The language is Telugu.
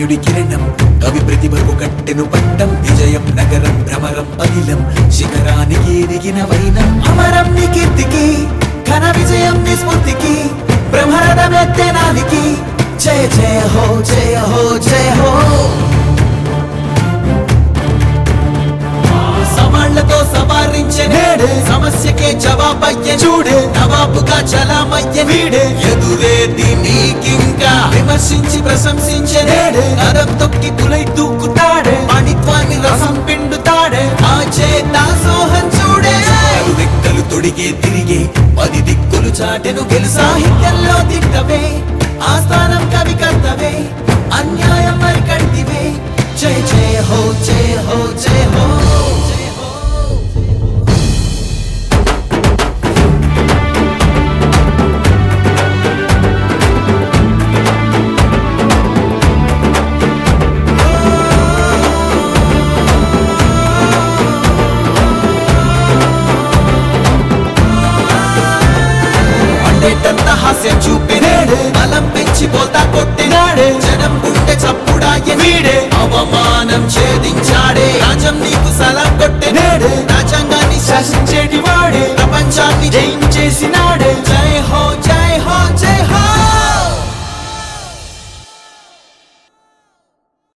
సూర్యుడి కిరణం కవి ప్రతిభకు కట్టెను పట్టం విజయం నగరం భ్రమరం అనిలం శిఖరానికి ఎదిగిన వైనం అమరం నీ కీర్తికి ఘన విజయం నీ స్ఫూర్తికి బ్రహ్మరథమెత్తెనాలికి జయ జయ హో జయ హో జయ హో సవాళ్లతో సవారించే నేడే సమస్యకే జవాబయ్య చూడే నవాబుగా చలామయ్య వీడే ఎదురేది నీకింకా విమర్శించి ప్రశంసించే నేడే నరం తొక్కి పులై దూకుతాడే పాణిత్వాన్ని రసం పిండుతాడే ఆ చేత సోహం చూడే రెక్కలు తొడిగే తిరిగే పది దిక్కులు చాటెను గెలు సాహిత్యంలో తిట్టవే ఆస్థానం కవి కర్తవే అన్యాయం మరి కడితివే జయ జయ హో జయ హో జయ హో జయ హో అండేటంత హాస్యం చూపినాడే బలం పెంచి పోతా కొట్టినాడే జనం గుండె చప్పుడాయ వీడే అవమానం ఛేదించాడే